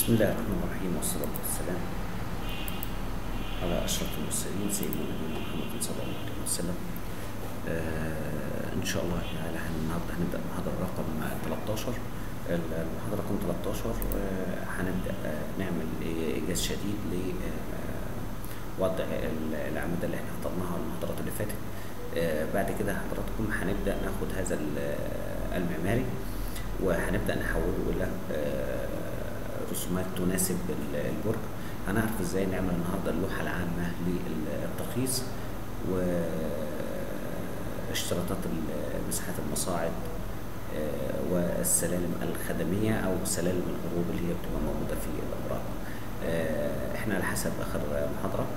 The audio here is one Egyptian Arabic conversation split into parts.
بسم الله الرحمن الرحيم والصلاة والسلام على أشرف المرسلين سيدنا نبينا محمد صلى الله عليه وسلم آه إن شاء الله تعالى هن- النهارده هنبدأ المحاضرة رقم 13 ال- المحاضرة رقم 13 آه، هنبدأ آه، نعمل إيجاز شديد لوضع الأعمدة اللي احنا اخترناها المحاضرات اللي فاتت آه، بعد كده حضراتكم هنبدأ ناخد هذا ال- المعماري وهنبدأ نحوله إلى آه، رسومات تناسب ال- البرج هنعرف ازاي نعمل النهارده اللوحة العامة للترخيص واشتراطات ال- مساحات المصاعد آه، والسلالم الخدمية أو سلالم الهروب اللي هي بتبقى موجودة في الأبراج آه، احنا على حسب آخر محاضرة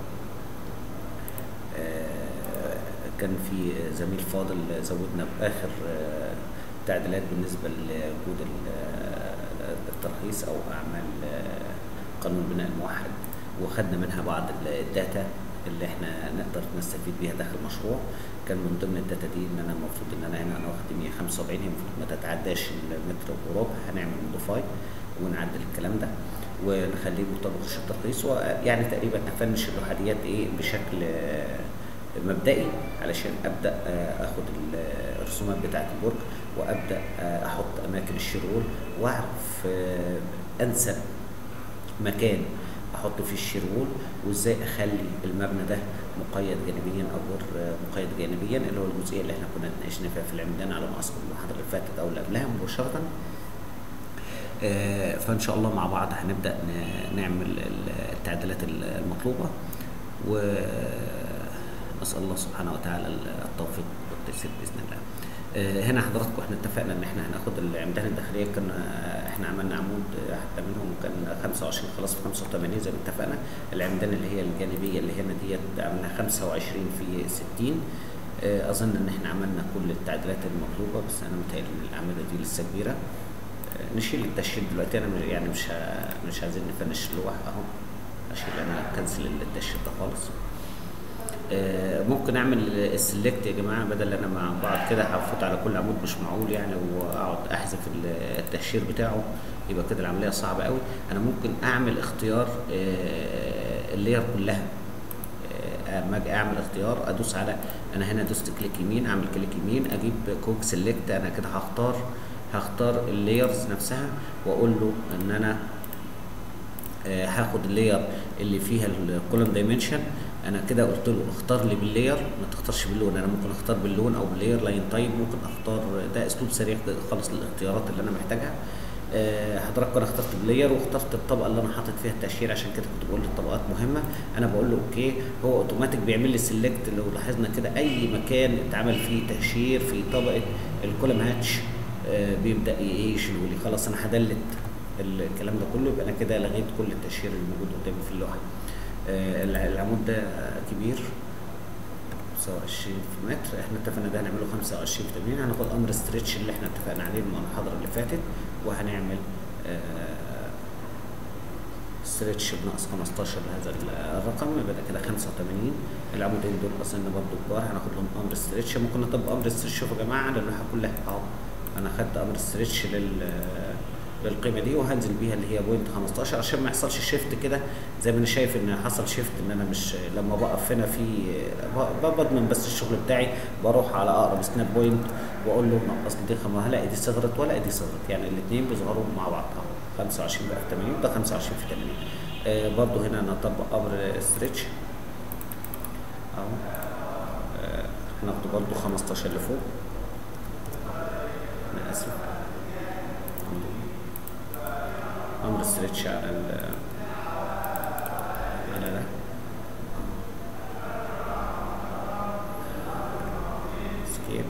آه، كان في زميل فاضل زودنا بآخر آه، تعديلات بالنسبة لوجود ال- الترخيص أو أعمال آه، قانون البناء الموحد وخدنا منها بعض الداتا اللي احنا نقدر نستفيد بيها داخل المشروع كان من ضمن الداتا دي ان انا المفروض ان انا هنا انا واخد 175 هي المفروض ما تتعداش المتر وربع هنعمل موديفاي ونعدل الكلام ده ونخليه مرتبط بالترخيص ويعني تقريبا نفنش اللوحه ديت ايه بشكل آه، مبدئي علشان ابدا آه، اخد ال- الرسومات بتاعه البرج وابدا آه، احط اماكن الشرول واعرف آه، انسب مكان احط فيه الشرول وازاي اخلي المبنى ده مقيد جانبيا او غير آه، مقيد جانبيا اللي هو الجزئيه اللي احنا كنا اتناقشنا فيها في العمدان على ما اذكر المحاضره اللي فاتت او اللي قبلها مباشره آه، فان شاء الله مع بعض هنبدا ن- نعمل ال- التعديلات المطلوبه ونسال الله سبحانه وتعالى التوفيق والتيسير باذن الله آه، هنا حضراتكم احنا اتفقنا ان احنا هناخد العمدان الداخليه كنا احنا عملنا عمود آه، حتى منهم كان 25 خلاص في 85 زي ما اتفقنا العمدان اللي هي الجانبيه اللي هنا ديت عملنا 25 في 60 آه، اظن ان احنا عملنا كل التعديلات المطلوبه بس انا متهيألي ان الاعمده دي لسه كبيره آه، نشيل التشييد دلوقتي انا مش- يعني مش ه- مش عايزين نفنش اللوح اهو اشيل انا كنسل التشييد ده خالص آه، ممكن اعمل السلكت يا جماعه بدل انا مع بعض كده هفوت على كل عمود مش معقول يعني واقعد احذف ال- التهشير بتاعه يبقى كده العمليه صعبه قوي انا ممكن اعمل اختيار آه، اللير كلها آه، اما اجي اعمل اختيار ادوس على انا هنا دوست كليك يمين اعمل كليك يمين اجيب كوك سيلكت انا كده هختار هختار اللايرز نفسها واقول له ان انا آه، هاخد اللاير اللي فيها الكولوم دايمنشن انا كده قلت له اختار لي باللاير ما تختارش باللون انا ممكن اختار باللون او باللاير لاين طيب ممكن اختار ده اسلوب سريع خالص للاختيارات اللي انا محتاجها آه، حضرتك انا اخترت بلاير واخترت الطبقه اللي انا حاطط فيها التاشير عشان كده كنت بقول الطبقات مهمه انا بقول له اوكي هو اوتوماتيك بيعمل لي سيلكت لو لاحظنا كده اي مكان اتعمل فيه تاشير في طبقه الكولم هاتش آه، بيبدا ايه يشيله لي خلاص انا هدلت الكلام ده كله يبقى انا كده لغيت كل التاشير اللي موجود قدامي في اللوحه آه، الع- العمود ده كبير 25 في متر احنا اتفقنا ده هنعمله 25 في 80 هناخد امر ستريتش اللي احنا اتفقنا عليه من المحاضره اللي فاتت وهنعمل ستريتش بناقص 15 لهذا ال- الرقم يبقى ده كده 85 العمودين دول اظن برضه كبار هناخد لهم امر ستريتش ممكن نطبق امر ستريتش شوفوا يا جماعه على اللوحه كلها اهو انا خدت امر ستريتش لل للقيمه دي وهنزل بيها اللي هي بوينت 15 عشان ما يحصلش شيفت كده زي ما انا شايف ان حصل شيفت ان انا مش لما بقف هنا في ب- بضمن بس الشغل بتاعي بروح على اقرب سناب بوينت واقول له نقص لي دي خمسة هلاقي دي صغرت ولا دي صغرت يعني الاثنين بيظهروا مع بعض اهو 25 بقى في 80 ده 25 في 80 آه برضو هنا انا اطبق امر ستريتش اهو آه، هناخده برضو 15 لفوق انا اسف امر ستريتش على ال على ده سكيب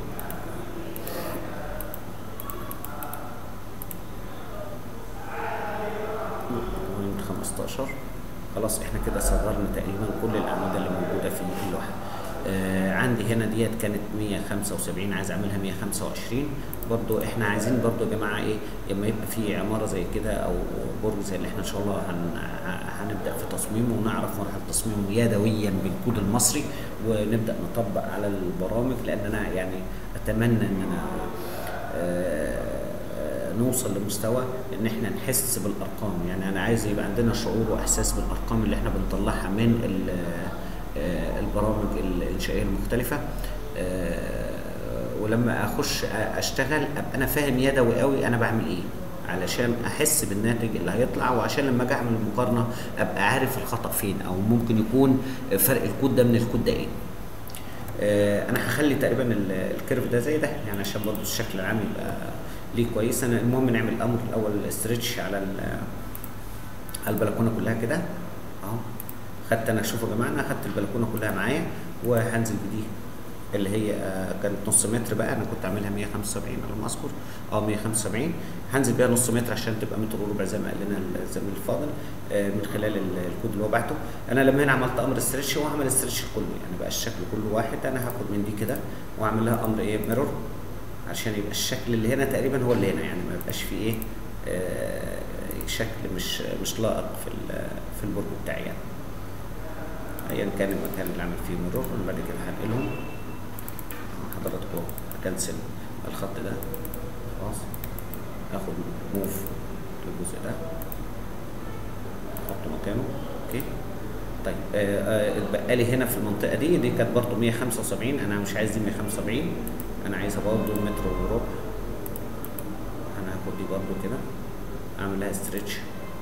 بوينت 15 خلاص احنا كده صغرنا تقريبا كل الاعمده اللي موجوده في اللوحه آه عندي هنا ديت كانت 175 عايز اعملها 125 برضو احنا عايزين برضو يا جماعه ايه لما يبقى في عماره زي كده او برج زي اللي احنا ان شاء الله هن ه- هنبدا في تصميمه ونعرف مرحله تصميمه يدويا بالكود المصري ونبدا نطبق على البرامج لان انا يعني اتمنى ان انا آه نوصل لمستوى ان احنا نحس بالارقام يعني انا عايز يبقى عندنا شعور واحساس بالارقام اللي احنا بنطلعها من ال- آه، البرامج الانشائيه المختلفه آه، ولما اخش اشتغل ابقى انا فاهم يدوي قوي انا بعمل ايه علشان احس بالناتج اللي هيطلع وعشان لما اجي اعمل المقارنه ابقى عارف الخطا فين او ممكن يكون فرق الكود ده من الكود ده ايه آه، انا هخلي تقريبا ال- الكيرف ده زي ده يعني عشان برضو الشكل العام يبقى ليه كويس انا المهم نعمل امر الاول استرتش على ال- على البلكونه كلها كده اهو خدت انا شوفوا يا جماعه انا خدت البلكونه كلها معايا وهنزل بدي اللي هي آه، كانت نص متر بقى انا كنت عاملها 175 على ما اذكر اه 175 هنزل بيها نص متر عشان تبقى متر وربع زي ما قال لنا الزميل الفاضل آه، من خلال ال- الكود اللي هو بعته انا لما هنا عملت امر استرتش هو عمل استرتش كله يعني بقى الشكل كله واحد انا هاخد من دي كده واعمل لها امر ايه ميرور عشان يبقى الشكل اللي هنا تقريبا هو اللي هنا يعني ما يبقاش فيه ايه آه، شكل مش مش لائق في ال- في البرج بتاعي يعني ايا كان المكان اللي عامل فيه ميرور انا بعد كده هنقلهم حضراتكم اكنسل الخط ده خلاص اخد موف للجزء ده احطه مكانه اوكي طيب آه، آه، اتبقى لي هنا في المنطقه دي دي كانت برضه 175 انا مش عايز دي 175 انا عايزها برضه متر وربع انا هاخد دي برضه كده اعمل لها ستريتش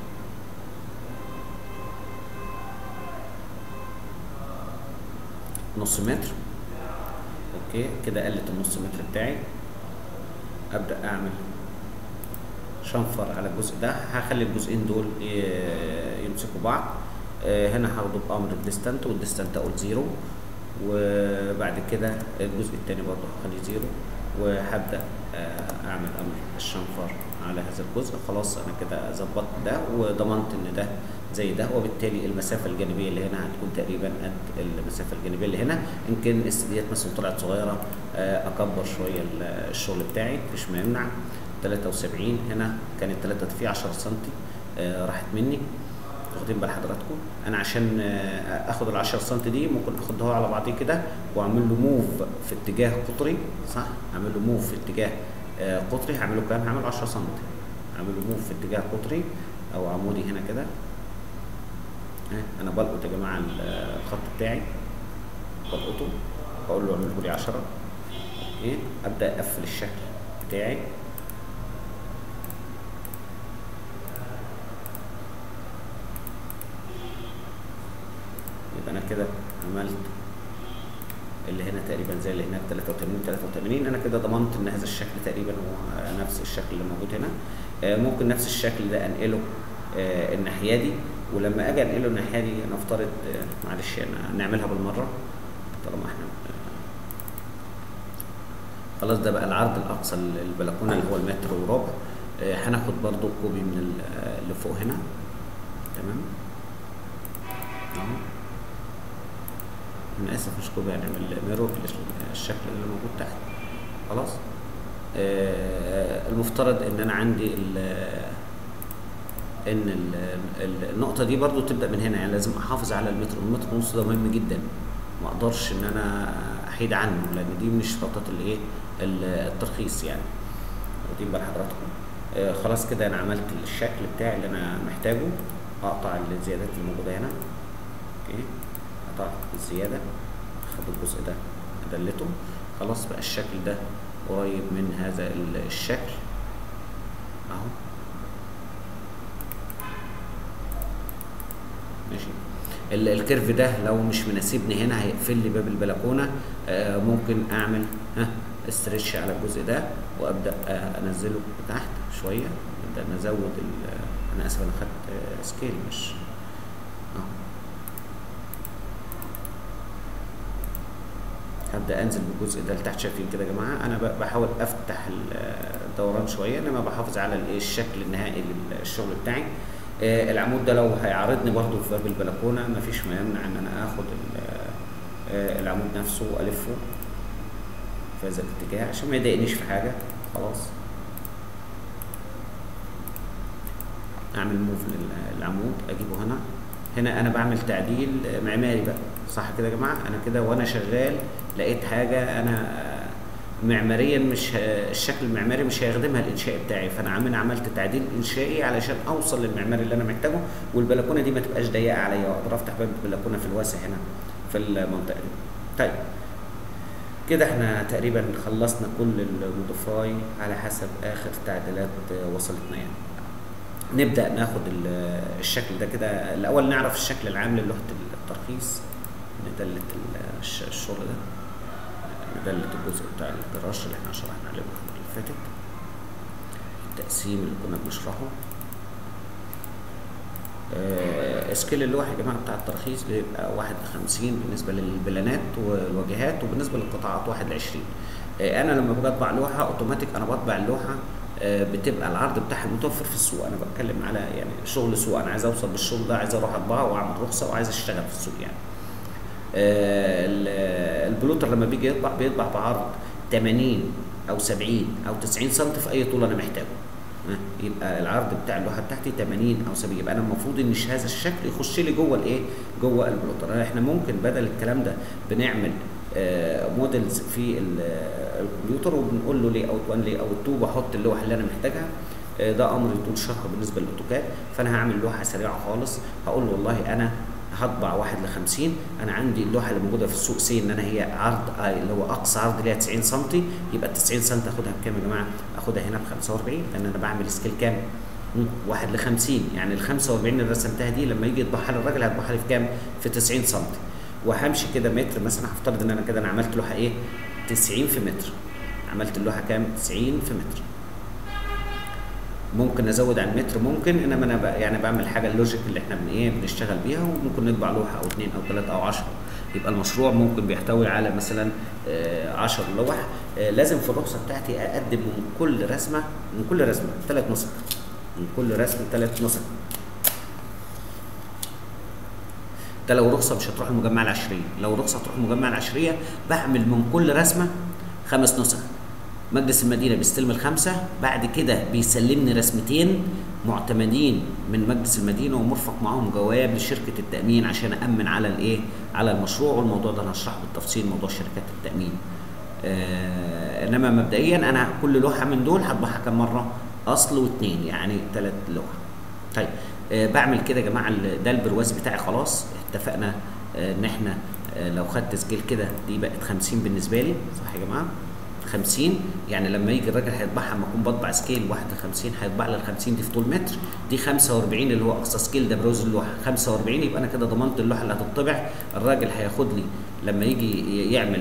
نص متر اوكي كده قلت النص متر بتاعي ابدا اعمل شنفر على الجزء ده هخلي الجزئين دول ي- يمسكوا بعض آه، هنا هاخده بامر الديستانت والديستانت اقول زيرو وبعد كده الجزء التاني برضه هخليه زيرو وهبدا آه، اعمل امر الشنفر على هذا الجزء خلاص انا كده ظبطت ده وضمنت ان ده زي ده وبالتالي المسافه الجانبيه اللي هنا هتكون تقريبا قد المسافه الجانبيه اللي هنا يمكن السديات مثلا طلعت صغيره آه، اكبر شويه ال- الشغل بتاعي مفيش ما يمنع 73 هنا كانت 3 في 10 سم راحت مني واخدين بال حضراتكم انا عشان آه، اخد ال 10 سم دي ممكن اخدها على بعضيه كده واعمل له موف في اتجاه قطري صح اعمل له موف في اتجاه آه، قطري هعمله كام هعمله 10 سم اعمل له موف في اتجاه قطري او عمودي هنا كده ها، انا بلقط يا جماعه ال- الخط بتاعي بلقطه بقول له اعمله لي 10 اوكي ابدا اقفل الشكل بتاعي يبقى انا كده عملت اللي هنا تقريبا زي اللي هناك 83 83 انا كده ضمنت ان هذا الشكل تقريبا هو نفس الشكل اللي موجود هنا آه، ممكن نفس الشكل ده انقله آه، الناحيه دي ولما اجي انقله الناحيه دي نفترض آه، معلش أنا نعملها بالمره طالما احنا آه، خلاص ده بقى العرض الاقصى للبلكونه اللي هو المتر وربع آه، هناخد برضو كوبي من ال- آه، اللي فوق هنا تمام اهو انا اسف مش كوبي هنعمل ميرور للشكل اللي موجود تحت خلاص آه، المفترض ان انا عندي ال ان ال- ال- النقطه دي برضو تبدا من هنا يعني لازم احافظ على المتر والمتر ونص ده مهم جدا ما اقدرش ان انا احيد عنه لان دي من اشتراطات الايه ال- الترخيص يعني واخدين بال حضراتكم آه خلاص كده انا عملت الشكل بتاعي اللي انا محتاجه اقطع الزيادات اللي موجوده هنا اوكي قطعت الزياده خد الجزء ده ادلته خلاص بقى الشكل ده قريب من هذا ال- الشكل اهو ماشي ال- الكيرف ده لو مش مناسبني هنا هيقفل لي باب البلكونه آه ممكن اعمل ها استريتش على الجزء ده وابدا آه انزله لتحت شويه ابدا نزود ال- انا اسف انا خدت آه سكيل مش اهو هبدا انزل بالجزء ده لتحت شايفين كده يا جماعه انا ب- بحاول افتح ال- الدوران شويه انما بحافظ على الايه الشكل النهائي للشغل بتاعي آه، العمود ده لو هيعارضني برضو في باب البلكونه مفيش ما يمنع ان انا اخد ال- آه، العمود نفسه والفه في هذا الاتجاه عشان ما يضايقنيش في حاجه خلاص اعمل موف للعمود اجيبه هنا هنا انا بعمل تعديل معماري بقى صح كده يا جماعه انا كده وانا شغال لقيت حاجه انا معماريا مش ه... الشكل المعماري مش هيخدمها الانشائي بتاعي فانا عامل عملت تعديل انشائي علشان اوصل للمعماري اللي انا محتاجه والبلكونه دي ما تبقاش ضيقه عليا واقدر افتح باب البلكونه في الواسع هنا في المنطقه دي طيب كده احنا تقريبا خلصنا كل الموديفاي على حسب اخر تعديلات وصلتنا يعني نبدا ناخد ال- الشكل ده كده الاول نعرف الشكل العام للوحه الترخيص ندلت ال- الش- الشغل ده ندلت الجزء بتاع الجراج اللي احنا شرحنا عليه المره اللي فاتت التقسيم اللي كنا بنشرحه آه، سكيل اللوحة يا جماعة بتاع الترخيص بيبقى واحد لخمسين بالنسبة للبلانات والواجهات وبالنسبة للقطاعات واحد لعشرين آه، أنا لما باجي أطبع لوحة أوتوماتيك أنا بطبع اللوحة آه، بتبقى العرض بتاعها متوفر في السوق أنا بتكلم على يعني شغل سوق أنا عايز أوصل بالشغل ده عايز أروح أطبعه وأعمل رخصة وعايز أشتغل في السوق يعني آه، ال- البلوتر لما بيجي يطبع بيطبع بعرض 80 او 70 او 90 سم في اي طول انا محتاجه ها، يبقى العرض بتاع اللوحه بتاعتي 80 او 70 يبقى انا المفروض ان هذا الشكل يخش لي جوه الايه جوه البلوتر احنا ممكن بدل الكلام ده بنعمل آه، موديلز في ال- آه، الكمبيوتر وبنقول له لي اوت 1 لي اوت 2 بحط اللوحه اللي انا محتاجها آه، ده امر يطول شرحه بالنسبه للاوتوكاد فانا هعمل لوحه سريعه خالص هقول له والله انا هطبع واحد ل 50 انا عندي اللوحه اللي موجوده في السوق سي ان انا هي عرض آه، اللي هو اقصى عرض ليها 90 سم يبقى ال 90 سم اخدها بكام يا جماعه؟ اخدها هنا ب 45 لان انا بعمل سكيل كام؟ مم، واحد ل 50 يعني ال 45 اللي رسمتها دي لما يجي يطبعها لي الراجل هيطبعها لي في كام؟ في 90 سم وهمشي كده متر مثلا هفترض ان انا كده انا عملت لوحه ايه؟ 90 في متر عملت اللوحه كام؟ 90 في متر ممكن ازود عن متر ممكن انما انا بقى يعني بعمل حاجه اللوجيك اللي احنا بن ايه بنشتغل بيها وممكن نطبع لوحه او اثنين او ثلاثه او 10 يبقى المشروع ممكن بيحتوي على مثلا 10 لوح آه، لازم في الرخصه بتاعتي اقدم من كل رسمه من كل رسمه ثلاث نسخ من كل رسم ثلاث نسخ ده لو رخصه مش هتروح المجمع العشريه لو رخصه هتروح المجمع العشريه بعمل من كل رسمه خمس نسخ مجلس المدينه بيستلم الخمسه بعد كده بيسلمني رسمتين معتمدين من مجلس المدينه ومرفق معاهم جواب لشركه التامين عشان امن على الايه على المشروع والموضوع ده انا هشرحه بالتفصيل موضوع شركات التامين آه انما مبدئيا انا كل لوحه من دول هطبعها كم مره اصل واثنين يعني ثلاث لوح طيب آه بعمل كده يا جماعه ال- ده البرواز بتاعي خلاص اتفقنا آه ان احنا آه لو خدت سجل كده دي بقت 50 بالنسبه لي صح يا جماعه 50 يعني لما يجي الراجل هيطبعها لما اكون بطبع سكيل 1 ل 50 هيطبع لي ال 50 دي في طول متر دي 45 اللي هو اقصى سكيل ده بروز اللوحه 45 يبقى انا كده ضمنت اللوحه اللي هتطبع الراجل هياخد لي لما يجي ي- يعمل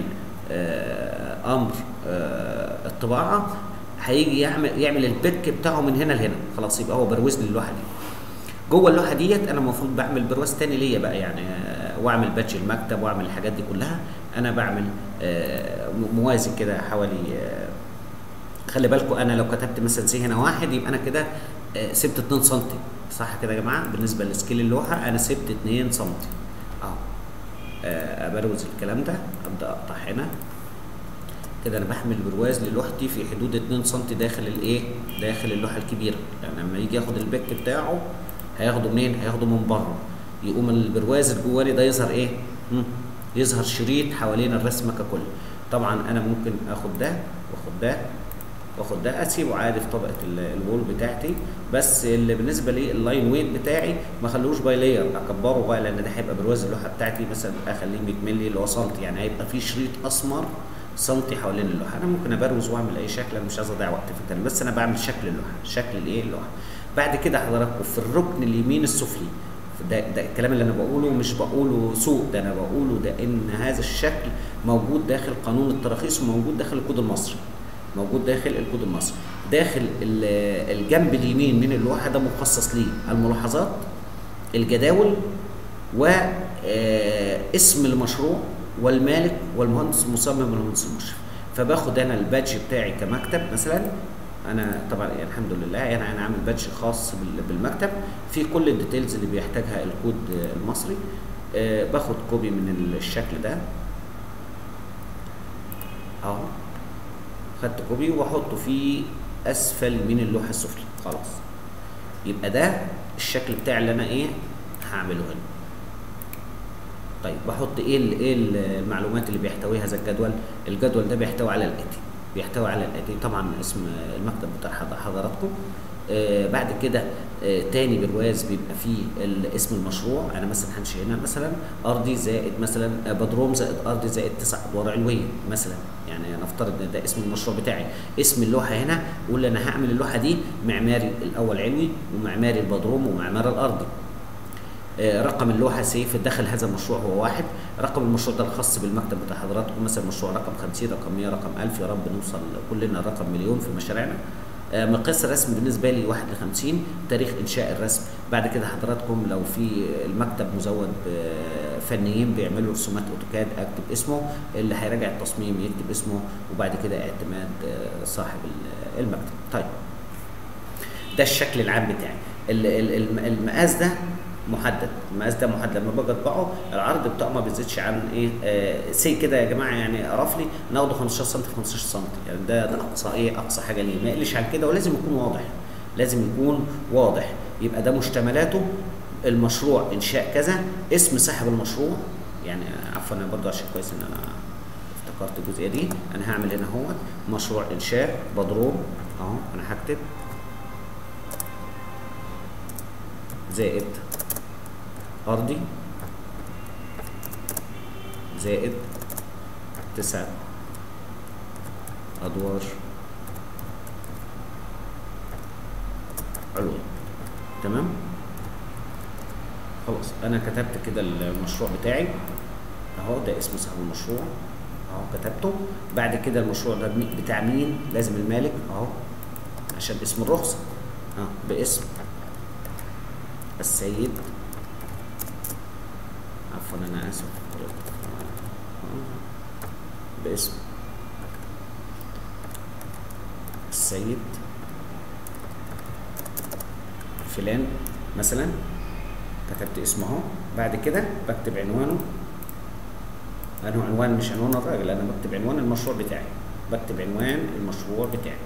آه امر آه الطباعه هيجي يعمل يعمل البك بتاعه من هنا لهنا خلاص يبقى هو بروز لي اللوحه دي جوه اللوحه ديت انا المفروض بعمل برواز تاني ليا بقى يعني آه، واعمل بادج المكتب واعمل الحاجات دي كلها انا بعمل آه، م- موازي كده حوالي آه، خلي بالكم انا لو كتبت مثلا سي هنا واحد يبقى انا كده آه، سبت 2 سم صح كده يا جماعه بالنسبه لسكيل اللوحه انا سبت 2 سم اهو آه، ابروز الكلام ده ابدا اقطع هنا كده انا بحمل برواز للوحدي في حدود 2 سم داخل الايه داخل اللوحه الكبيره يعني لما يجي ياخد البك بتاعه هياخده منين هياخده من بره يقوم البرواز الجواني ده يظهر ايه مم. يظهر شريط حوالين الرسمه ككل طبعا انا ممكن اخد ده واخد ده واخد ده اسيبه عادي في طبقه ال- الوول بتاعتي بس اللي بالنسبه لي اللاين ويت بتاعي ما اخلوش باي لاير اكبره بقى لان ده هيبقى برواز اللوحه بتاعتي مثلا اخليه 100 مللي اللي هو سنتي يعني هيبقى في شريط اسمر سنتي حوالين اللوحه انا ممكن ابروز واعمل اي شكل انا مش عايز اضيع وقت في الكلام بس انا بعمل شكل اللوحه شكل الايه اللوحه بعد كده حضراتكم في الركن اليمين السفلي ده, ده الكلام اللي انا بقوله مش بقوله سوء ده انا بقوله ده ان هذا الشكل موجود داخل قانون التراخيص وموجود داخل الكود المصري موجود داخل الكود المصري داخل ال- الجنب اليمين من اللوحه ده مخصص ليه الملاحظات الجداول واسم المشروع والمالك والمهندس المصمم والمهندس المشرف فباخد انا البادج بتاعي كمكتب مثلا انا طبعا يعني الحمد لله يعني انا عامل بادج خاص بال- بالمكتب في كل الديتيلز اللي بيحتاجها الكود المصري آه، باخد كوبي من الشكل ده اهو خدت كوبي واحطه في اسفل من اللوحه السفلى خلاص يبقى ده الشكل بتاعي اللي انا ايه هعمله هنا طيب بحط ايه ال- ايه ال- المعلومات اللي بيحتويها هذا الجدول الجدول ده بيحتوي على الاتي بيحتوي على الاتي طبعا اسم المكتب بتاع حض- حضراتكم آه بعد كده آه تاني برواز بيبقى فيه ال- اسم المشروع انا مثلا هنشئ هنا مثلا ارضي زائد مثلا آه، بدروم زائد ارضي زائد تسع ادوار علويه مثلا يعني نفترض ان ده اسم المشروع بتاعي اسم اللوحه هنا قول انا هعمل اللوحه دي معماري الاول علوي ومعماري البدروم ومعماري الارضي آه، رقم اللوحه سيف داخل هذا المشروع هو واحد رقم المشروع ده الخاص بالمكتب بتاع حضراتكم مثلا مشروع رقم 50 رقم 100 رقم 1000 يا رب نوصل كلنا رقم مليون في مشاريعنا آه، مقياس الرسم بالنسبه لي 1 ل 50 تاريخ انشاء الرسم بعد كده حضراتكم لو في المكتب مزود بفنيين بيعملوا رسومات اوتوكاد اكتب اسمه اللي هيراجع التصميم يكتب اسمه وبعد كده اعتماد آه، صاحب ال- المكتب طيب ده الشكل العام بتاعي ال- ال- الم- المقاس ده محدد المقاس ده محدد لما باجي اطبعه العرض بتاعه ما بيزيدش عن ايه آه سي كده يا جماعه يعني رفلي ناخده 15 سم في 15 سم يعني ده ده اقصى ايه اقصى حاجه ليه ما يقلش عن كده ولازم يكون واضح لازم يكون واضح يبقى ده مشتملاته المشروع انشاء كذا اسم صاحب المشروع يعني عفوا انا برضو عشان كويس ان انا افتكرت الجزئيه دي انا هعمل هنا اهوت مشروع انشاء بدروم اهو انا هكتب زائد أرضي زائد تسع أدوار علوي تمام خلاص أنا كتبت كده المشروع بتاعي أهو ده اسم صاحب المشروع أهو كتبته بعد كده المشروع ده مي- بتاع مين لازم المالك أهو عشان اسم الرخصة أه باسم السيد عفوا انا اسف باسم السيد فلان مثلا كتبت اسمه اهو بعد كده بكتب عنوانه انا عنوان مش عنوان الراجل انا بكتب عنوان المشروع بتاعي بكتب عنوان المشروع بتاعي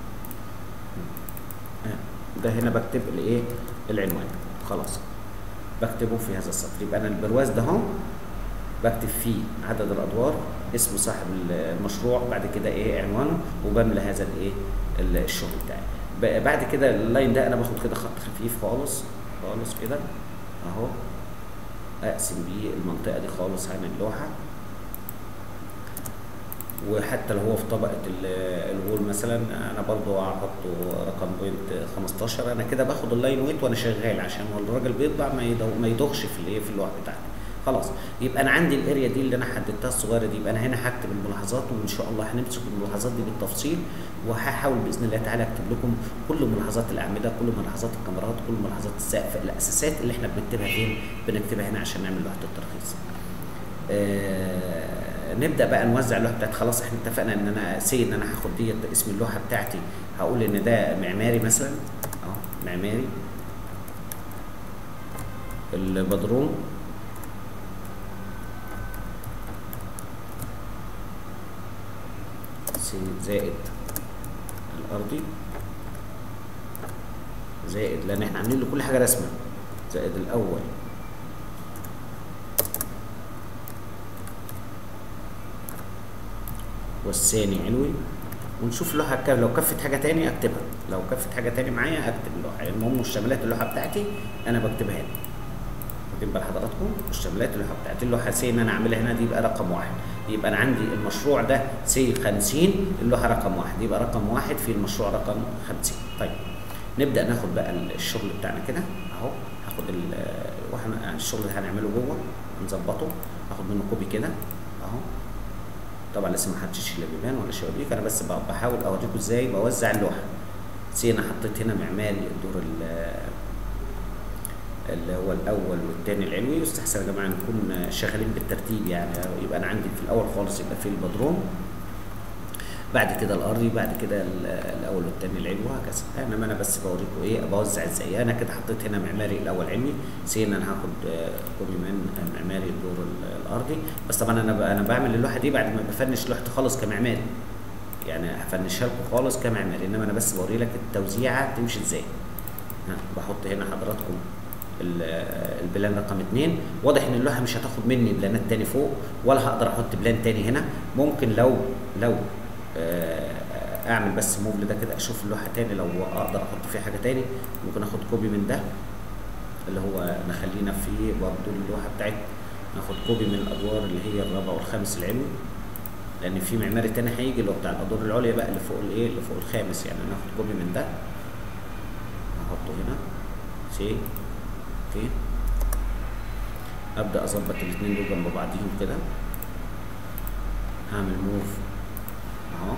آه، ده هنا بكتب الايه العنوان خلاص بكتبه في هذا السطر يبقى انا البرواز ده اهو بكتب فيه عدد الادوار اسم صاحب المشروع بعد كده ايه عنوانه وبملى هذا الايه الشغل بتاعي ب- بعد كده اللاين ده انا باخد كده خط خفيف خالص خالص كده اهو اقسم بيه المنطقه دي خالص عن اللوحه وحتى لو هو في طبقه ال- الوول مثلا انا برضو هحطه رقم بوينت 15 انا كده باخد اللاين ويت وانا شغال عشان هو الراجل بيطبع ما يدو- ما يدوخش في الايه في اللوحه بتاعتي خلاص يبقى انا عندي الاريا دي اللي انا حددتها الصغيره دي يبقى انا هنا هكتب الملاحظات وان شاء الله هنمسك الملاحظات دي بالتفصيل وهحاول باذن الله تعالى اكتب لكم كل ملاحظات الاعمده كل ملاحظات الكاميرات كل ملاحظات السقف الاساسات اللي احنا بنكتبها فين بنكتبها هنا عشان نعمل لوحه الترخيص آه، نبدا بقى نوزع اللوحه بتاعت خلاص احنا اتفقنا ان انا سي ان انا هاخد ديت اسم اللوحه بتاعتي هقول ان ده معماري مثلا اهو معماري البدروم سي زائد الارضي زائد لان احنا عاملين له كل حاجه رسمه زائد الاول والثاني علوي ونشوف اللوحه كام لو كفت حاجه تاني اكتبها لو كفت حاجه تاني معايا اكتب اللوحه المهم مشتملات اللوحه بتاعتي انا بكتبها هنا واخدين بال حضراتكم مشتملات اللوحه بتاعتي اللوحه سي ان انا اعملها هنا دي يبقى رقم واحد يبقى انا عندي المشروع ده سي 50 اللوحه رقم واحد يبقى رقم واحد في المشروع رقم 50 طيب نبدا ناخد بقى الشغل بتاعنا كده اهو هاخد ال- واحنا الشغل اللي هنعمله جوه نظبطه هاخد منه كوبي كده اهو طبعا لسه ما حدش الا بيبان ولا شبابيك انا بس ب- بحاول اوريكم ازاي بوزع اللوحه سي انا حطيت هنا معماري الدور ال- اللي هو الاول والثاني العلوي يستحسن يا جماعه نكون شغالين بالترتيب يعني يبقى انا عندي في الاول خالص يبقى في البدروم بعد كده الارضي بعد كده ال- الاول والثاني العلوي وهكذا انما انا بس بوريكم ايه بوزع ازاي انا كده حطيت هنا معماري الاول علمي سي ان انا هاخد آه، كوبي من معماري الدور ال- الارضي بس طبعا انا ب- انا بعمل اللوحه دي بعد ما بفنش لوحتي خالص كمعماري يعني هفنشها لكم خالص كمعماري انما انا بس بوري لك التوزيعه تمشي ازاي ها، بحط هنا حضراتكم ال- البلان رقم اتنين واضح ان اللوحه مش هتاخد مني بلانات تاني فوق ولا هقدر احط بلان تاني هنا ممكن لو لو آه اعمل بس موف لده كده اشوف اللوحه تاني لو اقدر احط فيها حاجه تاني ممكن اخد كوبي من ده اللي هو نخلينا في برضه اللوحه بتاعتنا ناخد كوبي من الادوار اللي هي الرابع والخامس العلوي لان في معماري تاني هيجي اللي هو بتاع الادوار العليا بقى اللي فوق الايه اللي فوق الخامس يعني ناخد كوبي من ده احطه هنا سي اوكي ابدا اظبط الاثنين دول جنب بعضيهم كده هعمل موف اهو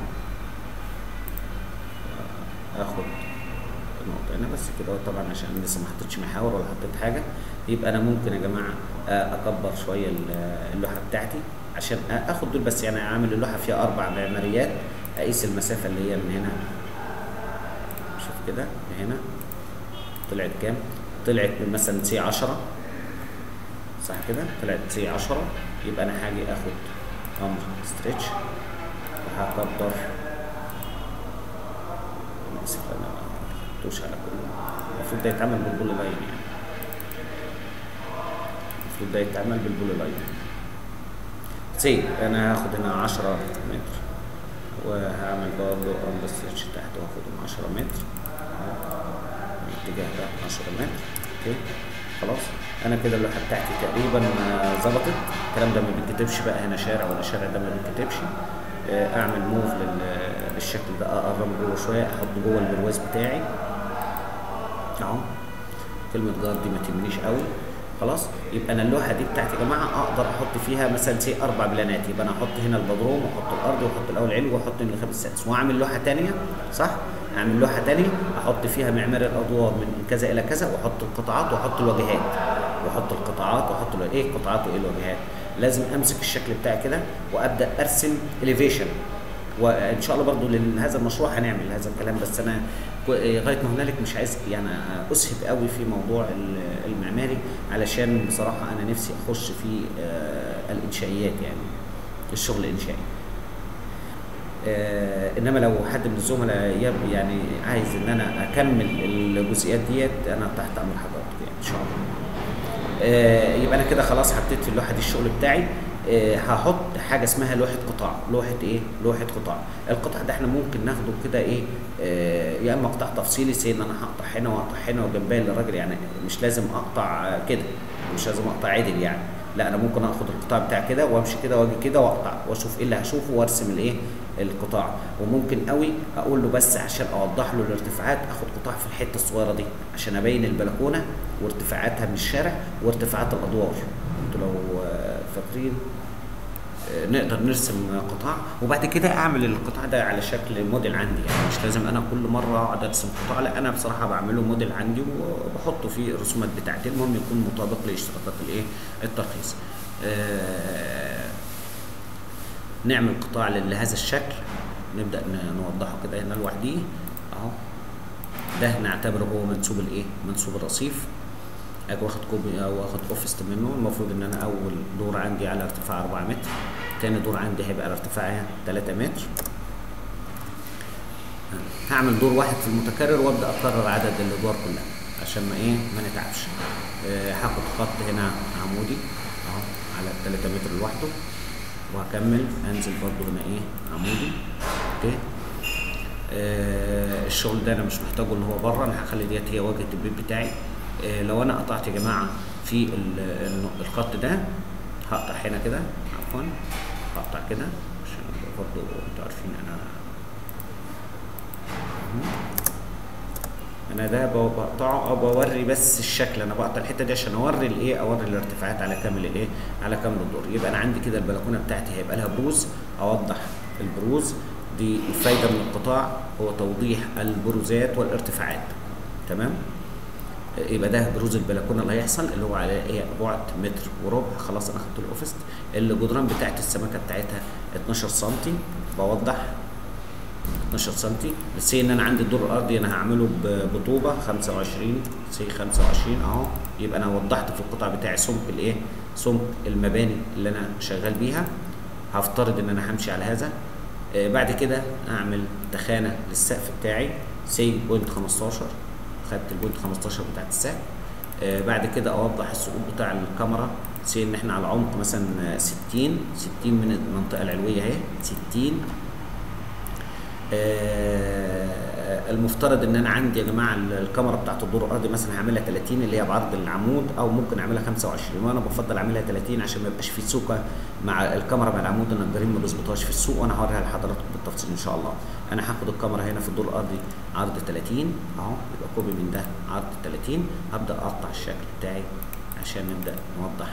اخد النقطة هنا بس كده طبعا عشان لسه ما حطيتش محاور ولا حطيت حاجة يبقى انا ممكن يا جماعة اكبر شوية اللوحة بتاعتي عشان اخد دول بس يعني اعمل اللوحة فيها اربع معماريات اقيس المسافة اللي هي من هنا شوف كده هنا طلعت كام؟ طلعت من مثلا سي 10 صح كده؟ طلعت سي 10 يبقى انا هاجي اخد امر ستريتش وهكبر انا اسف انا ما حطوش على كله المفروض ده يتعمل بالبول لاين يعني المفروض ده يتعمل بالبول لاين سي انا هاخد هنا 10 متر وهعمل برضه امر ستريتش تحت واخدهم 10 متر الاتجاه ده 10 متر اوكي خلاص انا كده اللوحه بتاعتي تقريبا ظبطت الكلام ده ما بيتكتبش بقى هنا شارع ولا شارع ده ما بيتكتبش اعمل موف للشكل ده اقرب جوه شويه احط جوه البرواز بتاعي اهو كلمه جار دي ما تهمنيش قوي خلاص يبقى انا اللوحه دي بتاعتي يا جماعه اقدر احط فيها مثلا سي اربع بلانات يبقى انا احط هنا البدروم واحط الارض واحط الاول علوي واحط هنا الخامس السادس واعمل لوحه ثانيه صح اعمل لوحه ثانيه احط فيها معمار الادوار من كذا الى كذا واحط القطاعات واحط الواجهات واحط القطاعات واحط ايه القطاعات وايه الواجهات لازم امسك الشكل بتاعي كده وابدا ارسم اليفيشن وان شاء الله برضو لهذا المشروع هنعمل هذا الكلام بس انا لغايه ما هنالك مش عايز يعني اسهب قوي في موضوع المعماري علشان بصراحه انا نفسي اخش في الانشائيات يعني الشغل الانشائي آه انما لو حد من الزملاء يعني عايز ان انا اكمل الجزئيات ديت انا تحت امر حضرتك يعني ان شاء الله آه يبقى انا كده خلاص حطيت في اللوحه دي الشغل بتاعي آه هحط حاجه اسمها لوحه قطاع لوحه ايه لوحه قطاع القطاع ده احنا ممكن ناخده كده ايه آه يا اما قطاع تفصيلي سي ان انا هقطع هنا واقطع هنا وجنبها للراجل يعني مش لازم اقطع كده مش لازم اقطع عدل يعني لا انا ممكن اخد القطاع بتاعي كده وامشي كده واجي كده واقطع واشوف ايه اللي هشوفه وارسم الايه القطاع وممكن قوي اقول له بس عشان اوضح له الارتفاعات اخد قطاع في الحته الصغيره دي عشان ابين البلكونه وارتفاعاتها من الشارع وارتفاعات الادوار انتوا لو فاكرين نقدر نرسم قطاع وبعد كده اعمل القطاع ده على شكل موديل عندي يعني مش لازم انا كل مره اقعد ارسم قطاع لا انا بصراحه بعمله موديل عندي وبحطه في الرسومات بتاعتي المهم يكون مطابق لاشتراطات الايه الترخيص آه نعمل قطاع لهذا الشكل نبدا نوضحه كده هنا لوحديه اهو ده نعتبره هو منسوب الايه منسوب الرصيف اجي واخد كوبي او واخد اوفست منه المفروض ان انا اول دور عندي على ارتفاع 4 متر تاني دور عندي هيبقى على ارتفاع 3 متر هعمل دور واحد في المتكرر وابدا اكرر عدد الادوار كلها عشان ما ايه ما نتعبش أه هاخد خط هنا عمودي اهو على 3 متر لوحده وهكمل انزل برضو هنا ايه عمودي اوكي أه الشغل ده انا مش محتاجه ان هو بره انا هخلي ديت هي واجهه البيت بتاعي أه لو انا قطعت يا جماعه في الخط ده هقطع هنا كده عفوا هقطع كده عشان برضو انتوا عارفين انا انا ده بقطعه او بوري بس الشكل انا بقطع الحته دي عشان اوري الايه اوري الارتفاعات على كامل الايه على كامل الدور يبقى انا عندي كده البلكونه بتاعتي هيبقى لها بروز اوضح البروز دي الفايده من القطاع هو توضيح البروزات والارتفاعات تمام يبقى ده بروز البلكونه اللي هيحصل اللي هو على ايه بعد متر وربع خلاص انا خدت الاوفست الجدران بتاعت السمكه بتاعتها 12 سم بوضح 12 سم بس ان انا عندي الدور الارضي انا هعمله بطوبه 25 سي 25 اهو يبقى انا وضحت في القطع بتاعي سمك الايه سمك المباني اللي انا شغال بيها هفترض ان انا همشي على هذا آه بعد كده اعمل تخانه للسقف بتاعي سي بوينت 15 خدت البوينت 15 بتاعت السقف آه بعد كده اوضح السقوط بتاع الكاميرا سي ان احنا على عمق مثلا 60 60 من المنطقه العلويه اهي 60 آه، المفترض ان انا عندي يا جماعه الكاميرا بتاعت الدور الارضي مثلا هعملها 30 اللي هي بعرض العمود او ممكن اعملها 25 وانا بفضل اعملها 30 عشان ما يبقاش في سوكه مع الكاميرا مع العمود النجارين ما بيظبطوهاش في السوق وانا هوريها لحضراتكم بالتفصيل ان شاء الله انا هاخد الكاميرا هنا في الدور الارضي عرض 30 اهو يبقى كوبي من ده عرض 30 هبدا اقطع الشكل بتاعي عشان نبدا نوضح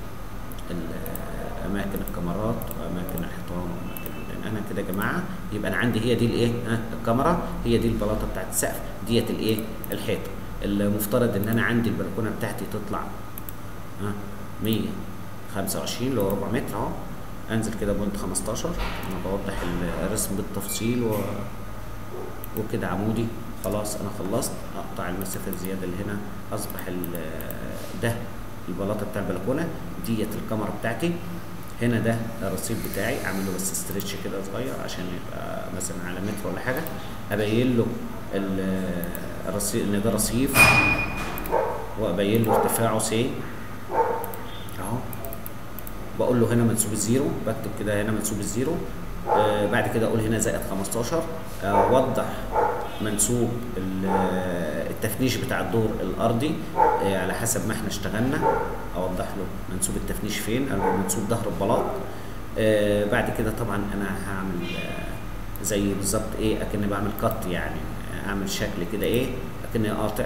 ال- اماكن الكاميرات واماكن الحيطان واماكن انا كده يا جماعه يبقى انا عندي هي دي الايه ها الكاميرا هي دي البلاطه بتاعت السقف ديت الايه الحيطه المفترض ان انا عندي البلكونه بتاعتي تطلع ها 125 اللي هو ربع متر اهو انزل كده بوينت 15 انا بوضح الرسم بالتفصيل و... وكده عمودي خلاص انا خلصت اقطع المسافه الزياده اللي هنا اصبح ال- ده البلاطه بتاع البلكونه ديت الكاميرا بتاعتي هنا ده الرصيف بتاعي اعمل له بس استرتش كده صغير عشان يبقى مثلا على متر ولا حاجه ابين له ال- الرصيف ان ده رصيف وابين له ارتفاعه سي اهو بقول له هنا منسوب الزيرو بكتب كده هنا منسوب الزيرو آه بعد كده اقول هنا زائد 15 اوضح منسوب ال- التفنيش بتاع الدور الارضي آه على حسب ما احنا اشتغلنا اوضح له منسوب التفنيش فين او منسوب ظهر البلاط آه بعد كده طبعا انا هعمل آه زي بالظبط ايه اكني بعمل كت يعني اعمل شكل كده ايه اكني قاطع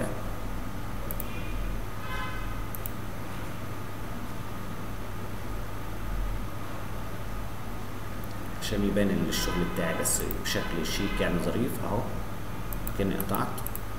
عشان يبان ان الشغل بتاعي بس بشكل شيك يعني ظريف اهو كاني قطعت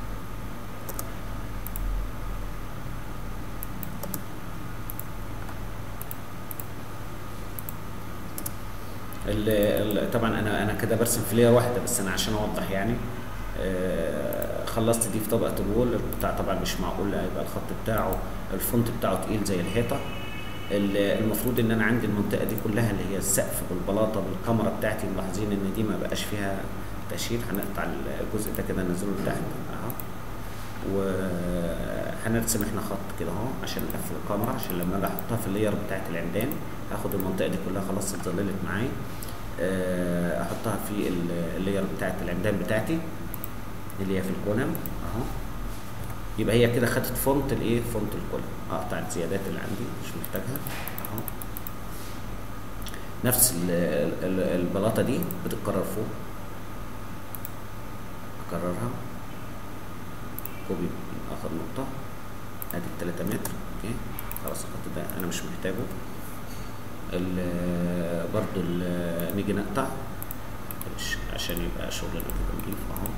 ال- ال- طبعا انا انا كده برسم في لير واحده بس انا عشان اوضح يعني آه، خلصت دي في طبقه الوول القطاع طبعا مش معقول هيبقى الخط بتاعه الفونت بتاعه تقيل زي الحيطه ال- المفروض ان انا عندي المنطقه دي كلها اللي هي السقف والبلاطه بالكاميرا بتاعتي ملاحظين ان دي ما بقاش فيها تشير هنقطع الجزء ده كده ننزله لتحت اهو وهنرسم احنا خط كده اهو عشان نقفل الكاميرا عشان لما اجي احطها في اللاير بتاعت العمدان هاخد المنطقه دي كلها خلاص اتظللت معايا آه، احطها في ال- اللاير بتاعت العمدان بتاعتي اللي هي في الكولم اهو يبقى هي كده خدت فونت الايه فونت الكولم اقطع الزيادات اللي عندي مش محتاجها اهو نفس ال- ال- ال- البلاطه دي بتتكرر فوق اكررها كوبي من اخر نقطه ادي 3 متر اوكي خلاص الخط ده انا مش محتاجه ال- برضو ال- نيجي نقطع معلش عشان يبقى شغلنا كده نضيف اهو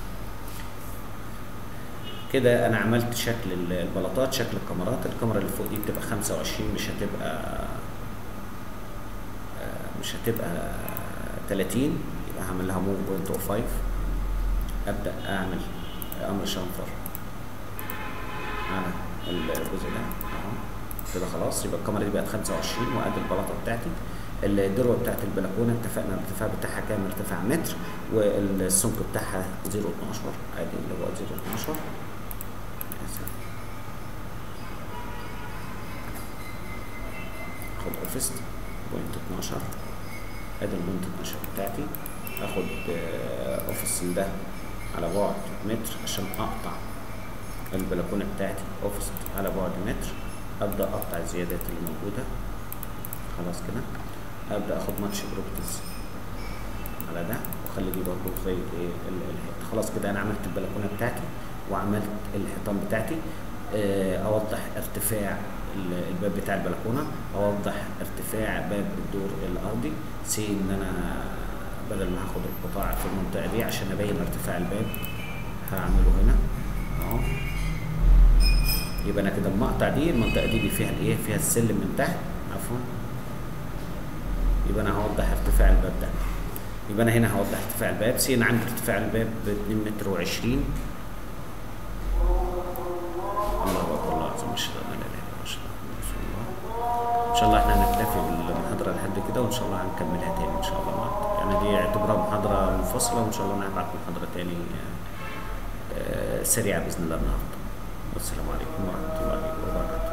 كده انا عملت شكل ال- البلاطات شكل الكاميرات الكاميرا اللي فوق دي بتبقى 25 مش هتبقى آه، مش هتبقى 30 يبقى هعمل لها موف بوينت او 5 ابدا اعمل امر شنفر على الجزء ده اهو كده خلاص يبقى الكاميرا دي بقت 25 وادي البلاطه بتاعتي الدروه بتاعت البلكونه اتفقنا الارتفاع بتاعها كام ارتفاع متر والسمك بتاعها 0.12 ادي اللي هو 0.12 آسف. اخد اوفست بوينت 12 ادي البوينت 12 بتاعتي اخد آه، اوفست ده على بعد متر عشان اقطع البلكونه بتاعتي اوفست على بعد متر ابدا اقطع الزيادات اللي موجوده خلاص كده ابدا اخد ماتش بروبتز على ده واخلي دي برضه زي الايه ال- الحيط خلاص كده انا عملت البلكونه بتاعتي وعملت الحيطان بتاعتي آه، اوضح ارتفاع ال- الباب بتاع البلكونه اوضح ارتفاع باب الدور الارضي سي ان انا بدل ما هاخد القطاع في المنطقه دي عشان ابين ارتفاع الباب هعمله هنا اهو يبقى انا كده المقطع دي المنطقه دي اللي فيها الايه فيها السلم من تحت عفوا يبقى انا هوضح ارتفاع الباب ده يبقى انا هنا هوضح ارتفاع الباب سي انا عندي ارتفاع الباب ب 2 متر و20 الله اكبر الله العظيم اشهد ان لا اله الا الله اشهد ان رسول الله ان شاء الله احنا هنكتفي بالمحاضره لحد كده وان شاء الله هنكملها تاني ان شاء الله النهارده يعني دي اعتبرها محاضره منفصله وان شاء الله انا هبعت محاضره تاني آه، آه، سريعه باذن الله النهارده والسلام عليكم ورحمه الله وبركاته